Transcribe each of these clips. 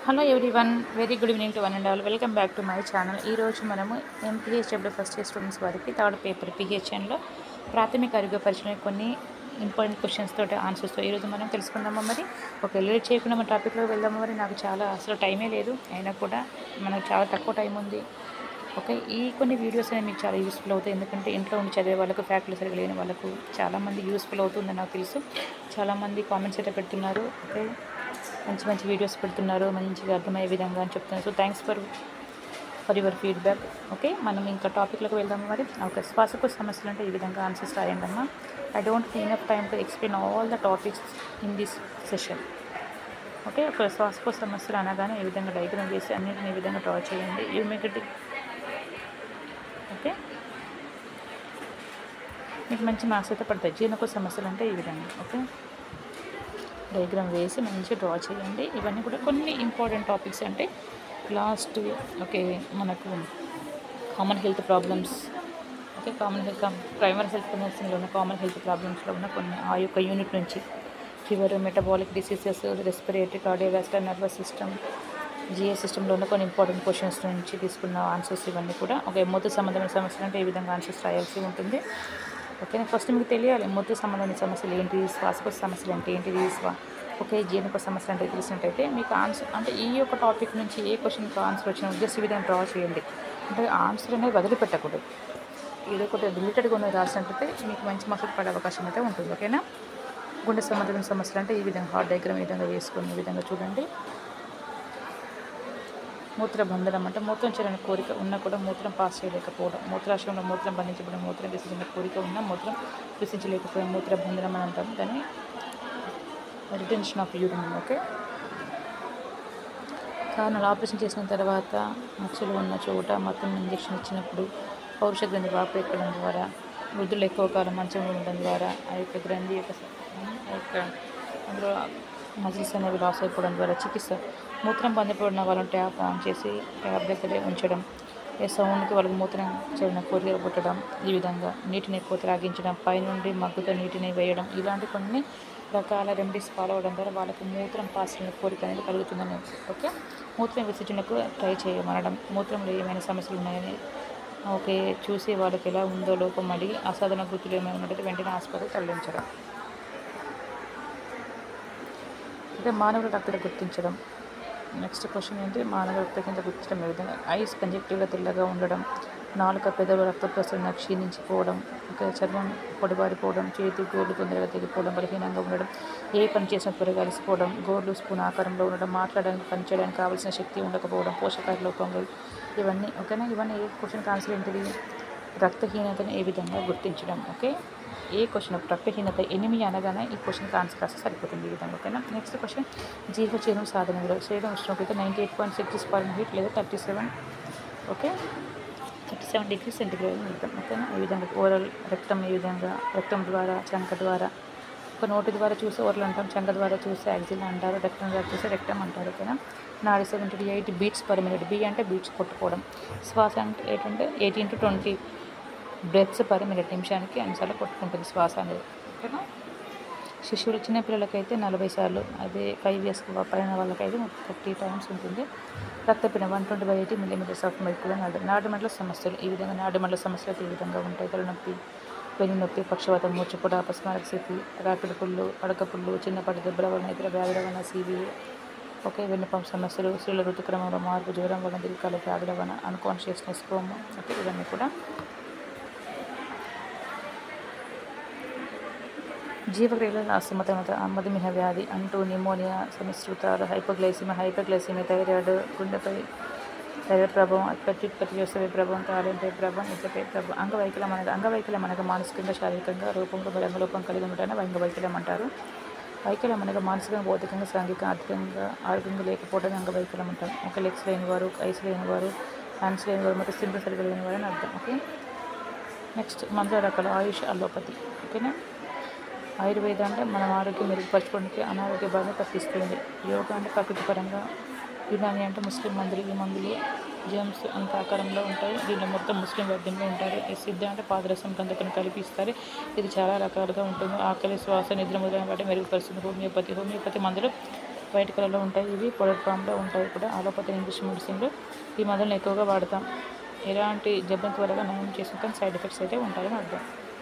hello everyone very good evening to one and all welcome back to my channel ఈరోజు మనము MPHW first year students వారికి third paper పిహెచ్ఎన్లో ప్రాథమిక ఆరోగ్య పరిచయం కొన్ని ఇంపార్టెంట్ క్వశ్చన్స్ తోటి ఆన్సర్స్తో ఈరోజు మనం తెలుసుకుందామా మరి ఒక లేట్ చేయకుండా మన టాపిక్లో వెళ్దామా మరి నాకు చాలా అసలు టైమే లేదు అయినా కూడా మనకు చాలా తక్కువ టైం ఉంది ఓకే ఈ కొన్ని వీడియోస్ అనేవి మీకు చాలా యూస్ఫుల్ అవుతాయి ఎందుకంటే ఇంట్లో ఉండి చదివే వాళ్ళకు ఫ్యాక్టరీ సరిగ్గా లేని వాళ్ళకు చాలామంది యూస్ఫుల్ అవుతుందని నాకు తెలుసు చాలామంది కామెంట్స్ అయితే పెడుతున్నారు ఓకే మంచి మంచి వీడియోస్ పెడుతున్నారు మంచిగా అర్థమయ్యే విధంగా అని చెప్తున్నారు so thanks for for your feedback okay మనం ఇంకా టాపిక్లోకి వెళ్దాము మరి ఓకే శ్వాసకోశ సమస్యలు అంటే ఈ విధంగా ఆన్సర్స్ రాయండి అమ్మా I don't enough time to explain all the topics in this session okay ఒక శ్వాసకోశ సమస్యలు అనగానే ఈ విధంగా డయాగ్రామ్ వేసి అన్నింటిని ఈ విధంగా డ్రా చేయండి యూ మేక్ ఇట్ ఓకే మీకు మంచి మార్క్స్ అయితే పడతాయి జీర్ణకోశ సమస్యలు అంటే ఈ విధంగా ఓకే డయాగ్రామ్ వేసి మంచిగా డ్రా చేయండి ఇవన్నీ కూడా కొన్ని ఇంపార్టెంట్ టాపిక్స్ అంటే లాస్ట్ ఓకే మనకు common health problems okay common health primary health నర్సింగ్లో ఉన్న కామన్ హెల్త్ ప్రాబ్లమ్స్లో ఉన్న కొన్ని ఆ యొక్క యూనిట్ నుంచి fever metabolic diseases respiratory cardiovascular nervous system GS సిస్టంలో ఉన్న కొన్ని ఇంపార్టెంట్ క్వశ్చన్స్ నుంచి తీసుకున్న ఆన్సర్స్ ఇవన్నీ కూడా ఒక మూత సంబంధమైన సమస్యలు అంటే ఏ విధంగా ఆన్సర్స్ రాయాల్సి ఉంటుంది ఓకే ఫస్ట్ మీకు తెలియాలి మూత సంబంధమైన సమస్యలు ఏంటి శ్వాసకోశ సమస్యలు అంటే ఏంటిది స్వా ఓకే జీర్ణకోశ సమస్యలు అంటే తెలిసినట్టయితే మీకు ఆన్సర్ అంటే ఈ యొక్క టాపిక్ నుంచి ఏ క్వశ్చన్కి ఆన్సర్ వచ్చినా జస్ట్ ఈ విధంగా డ్రా చేయండి అంటే ఆన్సర్ అనేది వదిలిపెట్టకూడదు ఏదో ఒకటి రిలేటెడ్గా ఉన్నది రాసినట్టయితే మీకు మంచి మార్కులు పడే అవకాశం అయితే ఉంటుంది ఓకేనా గుండె సంబంధమైన సమస్యలు అంటే ఈ విధంగా హార్ట్ డయాగ్రామ్ ఈ విధంగా వేసుకొని ఈ విధంగా చూడండి మూత్ర బంధనం అంటే మూత్రం చేయాలని కోరిక ఉన్నా కూడా మూత్రం పాస్ చేయలేకపోవడం మూత్రాశయంలో మూత్రం బంధించబడిన మూత్రం విసర్జించిన కోరిక ఉన్నా మూత్రం విసర్జించలేకపోయిన మూత్ర బంధనం అని అంటారు దాన్ని రిటెన్షన్ ఆఫ్ యూరిన్ ఓకే కారణాలు ఆపరేషన్ చేసిన తర్వాత మచ్చలు ఉన్న చోట మొత్తం ఇంజెక్షన్ ఇచ్చినప్పుడు పౌరుష గ్రంథి వాపు ఎక్కడం ద్వారా వృద్ధులు ఎక్కువ కాలం మంచంలో ఉండడం ద్వారా ఆ యొక్క గ్రంథి యొక్క ఆ యొక్క అందులో మజిల్స్ అనేవి లాస్ అయిపోవడం ద్వారా చికిత్స మూత్రం బంధపడిన వాళ్ళని ట్యాప్ ఆన్ చేసి ట్యాప్ దగ్గరే ఉంచడం ఏ సౌండ్కి వాళ్ళకి మూత్రం చేరిన కోరిక పుట్టడం ఈ విధంగా నీటిని ఎక్కువ త్రాగించడం పైనుండి మగ్గుతో నీటిని వేయడం ఇలాంటి కొన్ని రకాల రెమెడీస్ ఫాలో అవడం ద్వారా వాళ్ళకి మూత్రం పాస్ అయిన కోరిక అనేది కలుగుతుందని ఓకే మూత్రం విసర్జనకు ట్రై చేయమనడం మూత్రంలో ఏమైనా సమస్యలు ఉన్నాయని ఓకే చూసి వాళ్ళకి ఎలా ఉందో లోపం అడిగి అసాధారణ గుర్తులు ఏమైనా ఉన్నట్టు వెంటనే ఆసుపత్రికి తరలించడం అంటే మానవుల రక్తత గుర్తించడం నెక్స్ట్ క్వశ్చన్ ఏంటి మానవ రక్త కింద గుర్తించడం ఏ విధంగా ఐస్ కంజక్టివ్గా తెల్లగా ఉండడం నాలుక పెదవుల రక్త ప్రసరణ క్షీణించిపోవడం ఇంకా చర్మం పొడిబారిపోవడం చేతి గోర్లు తొందరగా తెగిపోవడం బలహీనంగా ఉండడం ఏ పని చేసినా త్వరగా అలసిపోవడం గోర్లు స్పూన్ ఆకారంలో ఉండడం మాట్లాడడానికి పనిచేయడానికి కావాల్సిన శక్తి ఉండకపోవడం పోషకాహార లోపంగా ఇవన్నీ ఓకేనా ఇవన్నీ ఏ క్వశ్చన్కి ఆన్సర్ ఏంటిది రక్తహీనతను ఏ విధంగా గుర్తించడం ఓకే ఏ క్వశ్చన్ రక్తహీనత ఎనిమి అనగానే ఈ క్వశ్చన్కి ఆన్సర్ రాస్తే సరిపోతుంది ఈ విధంగా ఓకేనా నెక్స్ట్ క్వశ్చన్ జీవచీరం సాధన విలువ శరీరం ఉష్ణోగ్రత ninety eight point six Fahrenheit లేదా thirty seven okay thirty seven degree centigrade ఉంటాం ఓకేనా ఈ విధంగా ఓరల్ రక్తం ఈ విధంగా రక్తం ద్వారా చంక ద్వారా ఒక నోటి ద్వారా చూసి ఓరల్ అంటాం చంక ద్వారా చూస్తే యాక్సిల్ అంటారు రక్తం ద్వారా చూస్తే రక్తం అంటారు ఓకేనా నాడి seventy eight beats per minute బీ అంటే బీట్స్ కొట్టుకోవడం శ్వాస అంటే ఏంటంటే eighteen to twenty breaths per minute నిమిషానికి అన్నిసార్లు కొట్టుకుంటుంది శ్వాస అనేది ఓకేనా శిశువులు చిన్న పిల్లలకైతే నలభై సార్లు అదే ఫైవ్ ఇయర్స్ పైన వాళ్ళకైతే థర్టీ టైమ్స్ ఉంటుంది రక్తపీడ one twenty by eighty millimetres of mercury నాడు నాడుమండల సమస్యలు ఈ విధంగా నాడుమండల సమస్యలు అయితే ఈ విధంగా ఉంటాయి తలనొప్పి వెన్ను నొప్పి పక్షవాతం మూర్చపడ అపస్మారక స్థితి రాపిడి పుళ్ళు పడక పుళ్ళు చిన్నపాటి దెబ్బల వలన ఇతర వ్యాధుల వలన సివి ఒకే వెన్నుపంపు సమస్యలు స్త్రీల ఋతుక్రమంలో మార్పు జ్వరం వలన దీర్ఘకాల వ్యాధుల వలన అన్కాన్షియస్నెస్ కోమ్ ఓకే ఇవన్నీ కూడా జీవక్రియల అసమతమత మధుమేహ వ్యాధి అంటూ నిమోనియా సమిశ్రుతాలు హైపోగ్లైసిమియా హైపోగ్లైసిమియా థైరాయిడ్ గుండెపై థైరాయిడ్ ప్రభావం అత్యుత్పత్తి చేసే ప్రభావం తాలింపై ప్రభావం ఇతరపై ప్రభావం అంగవైకల్యం అనగా అంగవైకల్యం అనగా మానసికంగా శారీరకంగా రూపంలో రంగరూపం కలిగి ఉండటాన్ని అంగవైకల్యం అంటారు వైకల్యం అనగా మానసికంగా భౌతికంగా సాంఘిక ఆర్థికంగా ఆరోగ్యంగా లేకపోవడం అంగవైకల్యం అంటాం ఒక లెగ్స్ లేని వారు ఐస్ లేని వారు హ్యాండ్స్ లేని వారు మరియు సింపుల్ సరిగ్గా లేని వారు అని అర్థం ఓకే నెక్స్ట్ మందుల రకాల ఆయుష్ అలోపతి ఓకేనా ఆయుర్వేద అంటే మనం ఆరోగ్యం మెరుగుపరచుకోవడానికి అనారోగ్య బాధ తప్పిస్తుంది యోగా అంటే ప్రకృతి పరంగా యునాని అంటే ముస్లిం మందులు ఈ మందులు జేమ్స్ అంత ఆకారంలో ఉంటాయి దీంట్లో మొత్తం ముస్లిం వైద్యంలో ఉంటారు ఈ సిద్ధ అంటే పాదరసం గంధకను కలిపి ఇస్తారు ఇది చాలా రకాలుగా ఉంటుంది ఆకలి శ్వాస నిద్ర మొదలైన వాటి మెరుగుపరుస్తుంది హోమియోపతి హోమియోపతి మందులు వైట్ కలర్లో ఉంటాయి ఇవి పౌడర్ ఫామ్లో ఉంటాయి కూడా అలోపతి ఇంగ్లీష్ మెడిసిన్లో ఈ మందులను ఎక్కువగా వాడతాం ఎలాంటి జబ్బుని త్వరగా నయం చేసుకుంటాం సైడ్ ఎఫెక్ట్స్ అయితే ఉంటాయని అర్థం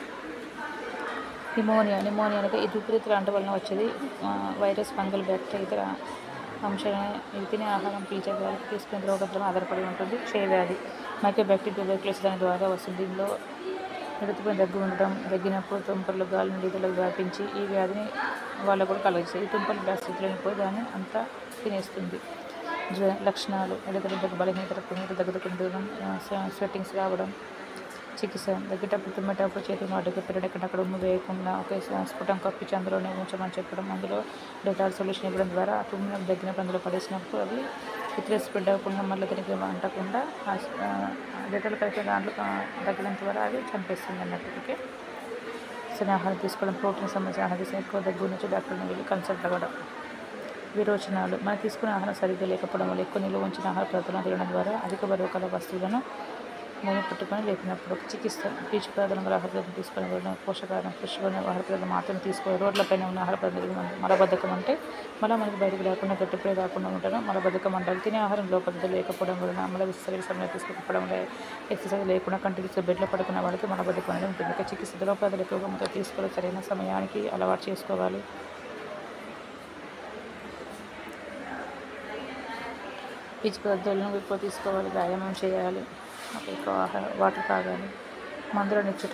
నిమోనియా నిమోనియా అనగా ఇది ఊపిరితిత్తుల అంట వలన వచ్చేది ఆ, వైరస్ ఫంగల్ బ్యాక్టీరియా ఇతర అంశాలను ఇవి తినే ఆహారం పీల్చే వ్యాధి తీసుకునే ద్రవపత్రం ఆధారపడి ఉంటుంది క్షయ వ్యాధి మైక్రో బ్యాక్టీరియా ట్యూబర్క్లోసిస్ దాని ద్వారా వస్తుంది దీనిలో నిరుతుపోయిన దగ్గు ఉండడం దగ్గినప్పుడు తుంపర్లు గాలి నుండి ఇతరులకు వ్యాపించి ఈ వ్యాధిని వాళ్ళకు కూడా కలుగుతాయి ఈ తుంపర్లు బ్యాక్టీరియాలను పోయి దాన్ని అంతా తినేస్తుంది జ్వ లక్షణాలు ఎడతడి దగ్గు బలహీనత రక్తహీనత దగ్గుకుండడం స్వెట్టింగ్స్ రావడం చికిత్స దగ్గేటప్పుడు తుమ్మేటప్పుడు చేతులు అడ్డుకు పెట్టడం ఎక్కడక్కడ ఉమ్ము వేయకుండా ఒకే స్ఫుటం కప్పించి అందులోనే ఉంచమని చెప్పడం అందులో డెటాల్ సొల్యూషన్ ఇవ్వడం ద్వారా ఆ తుమ్మిన దగ్గినప్పుడు అందులో పడేసినప్పుడు అవి ఇతర స్ప్రెడ్ అవ్వకుండా మళ్ళీ తిరిగి అంటకుండా డెటాల్ కలిపి దాంట్లో ఆ, తగ్గినంత ద్వారా అవి చంపేస్తుంది అన్నట్టు ఓకే సరే ఆహారం తీసుకోవడం ప్రోటీన్ సంబంధించిన ఆహారం తీసుకుని ఎక్కువ దగ్గు నుంచి డాక్టర్ని వెళ్ళి కన్సల్ట్ అవ్వడం విరోచనాలు మనం తీసుకునే ఆహారం సరిగ్గా లేకపోవడం వల్ల ఎక్కువ నిల్వ ఉంచిన ఆహార పదార్థాలను తినడం ద్వారా అధిక బరువు కల వస్తువులను మేము పుట్టుకొని లేపినప్పుడు చికిత్స పీచు పదార్థాలను గల ఆహార పదార్థం తీసుకునే వాళ్ళని పోషకాహారం ఫ్రెష్గా ఆహార పదార్థం మాత్రం తీసుకోవాలి రోడ్లపైన ఉన్న ఆహార పదార్థాలు మలబద్ధకం అంటే మళ్ళీ మనకి బయటకు రాకుండా గట్టిపడే రాకుండా ఉండడం మలబద్ధకం అంటారు తినే ఆహారం లోపల లేకపోవడం వలన మల సరైన సమయం తీసుకోకపోవడం వల్ల ఎక్సర్సైజ్ లేకుండా కంటిన్యూస్గా బెడ్లో పడుకున్న వాళ్ళకి మలబద్ధకం అనేది ఉంటుంది ఇక చికిత్స ద్రవపదార్థాలు ఎక్కువగా మొత్తం తీసుకోవాలి సరైన సమయానికి అలవాటు చేసుకోవాలి పీచు పదార్థాలను ఎక్కువ తీసుకోవాలి వ్యాయామం చేయాలి ఎక్కువ ఆహారం వాటర్ తాగాలి మందులను ఇచ్చుట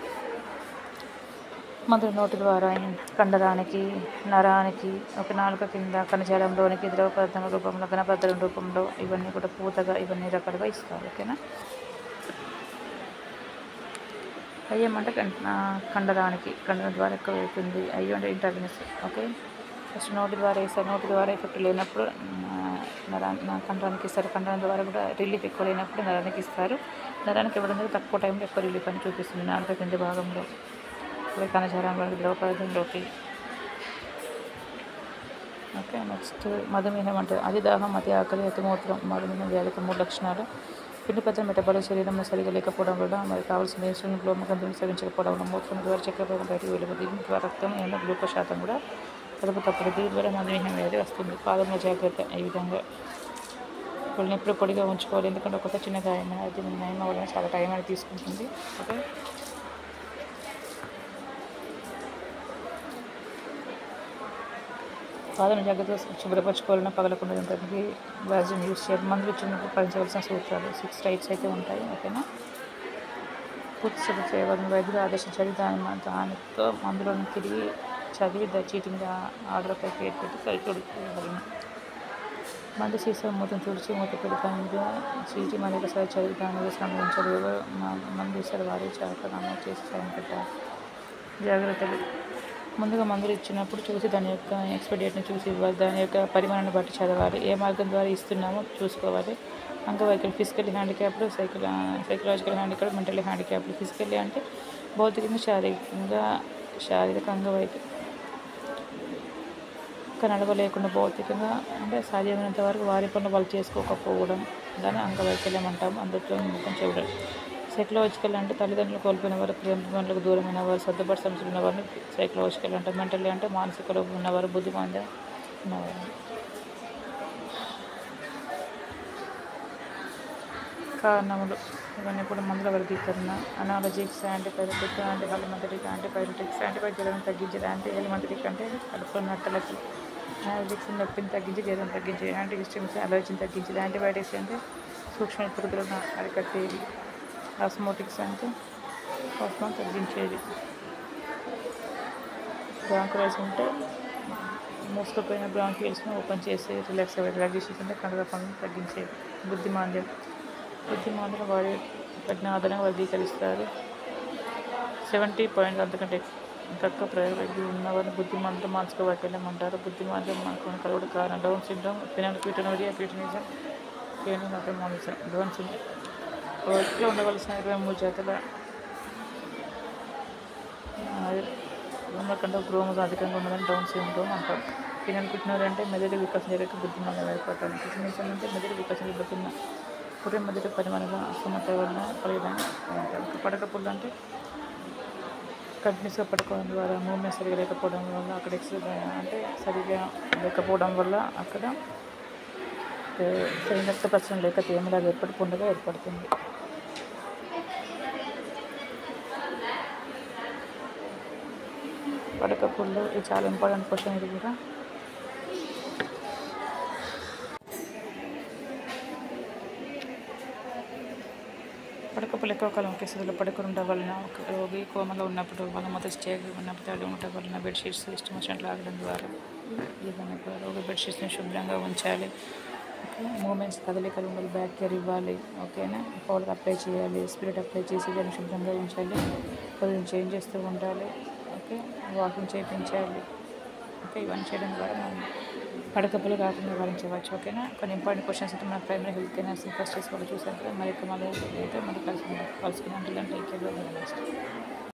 మందులు నోటి ద్వారా కండరానికి నరానికి ఒక నాలుక కింద కణజాలంలోనికి ద్రవ పదార్థం రూపంలో ఘనపదార్థం రూపంలో ఇవన్నీ కూడా పూతగా ఇవన్నీ రకాలుగా ఇస్తారు ఓకేనా అయ్యం అంటే కం- ఆ, కండరానికి కండరం ద్వారా ఎక్కువ వెళ్తుంది అయ్యో అంటే ఇంటర్నెస్ ఓకే ఫస్ట్ నోటి ద్వారా వేస్తారు నోటి ద్వారా ఎఫెక్ట్ లేనప్పుడు నరా కండరానికి ఇస్తారు కండరం ద్వారా కూడా రిలీఫ్ ఎక్కువ లేనప్పుడు నరానికి ఇస్తారు నరానికి ఇవ్వడం ద్వారా తక్కువ టైంలో ఎక్కువ రిలీఫ్ అని చూపిస్తుంది నాలుక కింది భాగంలో ఇప్పుడు కణజాలంలోకి ద్రవ పదార్థంలోకి ఓకే నెక్స్ట్ మధుమేహం అంటే అతి దాహం అతి ఆకలి అతి మూత్రం మధుమేహం వ్యాధికి మూడు లక్షణాలు పిండి పత్రం మెటబాలిక్ శరీరంలో సరిగా లేకపోవడం వల్ల మరి కావాల్సిన ఇన్సులిన్ గ్లోమగంతులు సేవించకపోవడం వల్ల మూత్రం ద్వారా చక్కెర పదార్థం బయటకు వెళ్ళిపోతుంది దీని ద్వారా రక్తం ఏమైనా గ్లూకోజ్ శాతం కూడా కలుపు తప్పుడు దీని ద్వారా మధుమేహం వ్యాధి వస్తుంది పాదంలో జాగ్రత్త ఈ విధంగా వాళ్ళని ఎప్పుడు పొడిగా ఉంచుకోవాలి ఎందుకంటే ఒక చిన్న గాయం అది నయం అవ్వడానికి చాలా టైం అనేది తీసుకుంటుంది ఓకే పాదం జాగ్రత్తగా శుభ్రపరచుకోవాలన్నా పగలకుండా ఉండడానికి వ్యాజిన్ యూస్ చేయాలి మందులు ఇచ్చినప్పుడు పాటించవలసిన సూత్రాలు సిక్స్ టైప్స్ అయితే ఉంటాయి ఓకేనా పూర్తి శ్రద్ధ చేయవలసిన వైద్యులు ఆదేశించాలి దాని మ- దానితో మందులను తిరిగి చదివి ద చీటింగ్ ఆర్డర్పై పేరు పెట్టి సరిచూడుకోగలను మందు సీసా మూతను తుడిచి మూత పెడతాను చీటి మరి ఒకసారి చదివి దాని మీద సంబంధించాలి ఎవరు మ- మందు ఇస్తారు వారి చాక నమోదు చేసి సైన్ పెట్టాలి జాగ్రత్తలు ముందుగా మందులు ఇచ్చినప్పుడు చూసి దాని యొక్క ఎక్స్పైరీ డేట్ని చూసి ఇవ్వాలి దాని యొక్క పరిమాణాన్ని బట్టి చదవాలి ఏ మార్గం ద్వారా ఇస్తున్నామో చూసుకోవాలి అంగవైకల్యం ఫిజికల్ హ్యాండిక్యాప్లు సైకల్ సైకలాజికల్ హ్యాండిక్యాప్ మెంటల్ హ్యాండిక్యాప్లు ఫిజికల్లీ అంటే భౌతికంగా శారీరకంగా శారీరక అంగవైకల్యం ఇంకా నడవలేకుండా భౌతికంగా అంటే సాధ్యమైనంత వరకు వారి పనులు వాళ్ళు చేసుకోకపోవడం దాన్ని అంగవైకల్యం అంటాము అందులో ముఖం చూడడం సైకలాజికల్ అంటే తల్లిదండ్రులు కోల్పోయిన వారు ప్రేమలకు దూరమైన వారు సర్దుబాటు సమస్యలు ఉన్నవారిని సైకలాజికల్ అంటారు మెంటల్లీ అంటే మానసిక లోపం ఉన్నవారు బుద్ధిమాంద్యం ఉన్నవారు కారణములు ఇవన్నీ కూడా మందుల వర్గీకరణ analgesics antipyretic anti helminthic antipyretics antibiotic జ్వరం తగ్గించే యాంటీ హెల్మంతటిక్ అంటే కడుపులో నట్టలకి అనాలజిక్స్ నొప్పిని తగ్గించి జ్వరం తగ్గించే యాంటీ హిస్టమిక్స్ అలర్జీని తగ్గించేది యాంటీబయాటిక్స్ అంటే సూక్ష్మ పురుగులను అరికట్టేది ఆస్మోటిక్స్ అంటే కోపం తగ్గించేది బ్రాంకులైస్ అంటే మూసుకుపోయిన బ్రాంకియల్స్ని ఓపెన్ చేసి రిలాక్స్ అయ్యేది రిలాక్సేషన్ అంటే కండర పనులు తగ్గించేది బుద్ధిమాంద్యం బుద్ధిమాంద్యం వాడి ప్రజ్ఞాదనం వర్గీకరిస్తారు సెవెంటీ పాయింట్ అంతకంటే తక్కువ ప్రయోగ ఉన్నవారిని బుద్ధిమాంద్యం మానసిక వైకల్యం అంటారు బుద్ధిమాంద్యం మనకు కలుగుడు కారణం డౌన్ సిండ్రోమ్ ఫినల్ క్యూటనోరియా క్యూటనిజం కేనోటమోనిజం డౌన్ సిండ్రోమ్ ఒక వ్యక్తిలో ఉండవలసిన ఇరవై మూడు జాతుల కంటే గ్రోమోజోమ్ అధికంగా ఉన్నదని డౌన్ సిండ్రోమ్ అంటాం ఫినల్ క్యూటనోరియా అంటే మెదడు వికాసం జరిగే బుద్ధిమాంద్యం ఏర్పడతాను క్యూటనిజం అంటే మెదడు వికాసం జరుగుతున్న పుట్టిన మెదడు పరిమాణంగా అసమత వలన కలిగిన అంటారు పడక పుల్ల అంటే కంటిన్యూస్గా పడుకోవడం ద్వారా మూమెంట్ సరిగా లేకపోవడం వల్ల అక్కడ ఎక్సర్సైజ్ అంటే సరిగా లేకపోవడం వల్ల అక్కడ ఏ, సరైన రక్త ప్రసరణ లేక తేమలాగా ఏర్పడి పుండుగా ఏర్పడుతుంది పడక పుల్లు ఇది చాలా ఇంపార్టెంట్ క్వశ్చన్ ఇది కూడా పడకపులు ఎక్కువ కాలం ఒకే స్థితిలో పడుకుని ఉండడం వలన ఒక రోగి కోమలో ఉన్నప్పుడు వాళ్ళ మొదటి స్టేజ్ ఉన్నప్పుడు అలా ఉండటం వలన బెడ్షీట్స్ ఇష్టం వచ్చినట్లు ఆగడం ద్వారా ఏదైనా కూడా రోగి బెడ్షీట్స్ని శుభ్రంగా ఉంచాలి ఓకే మూమెంట్స్ కదలికలు ఉండాలి బ్యాక్ కేర్ ఇవ్వాలి ఓకేనా పౌడర్ అప్లై చేయాలి స్పిరిట్ అప్లై చేసి దాన్ని శుభ్రంగా ఉంచాలి కొంచెం చేంజ్ చేస్తూ ఉండాలి ఓకే వాకింగ్ చేయించాలి ఓకే ఇవన్నీ చేయడం ద్వారా మనం పడకప్పులు కాకుండా నివారించవచ్చు ఓకేనా కొన్ని ఇంపార్టెంట్ క్వశ్చన్స్ అయితే మన primary health care nursing first చేసి వాళ్ళు చూసాక మరి మళ్ళీ అయితే మళ్ళీ కలిసి కలుసుకున్నాం అంటే టేక్ కేర్ నెక్స్ట్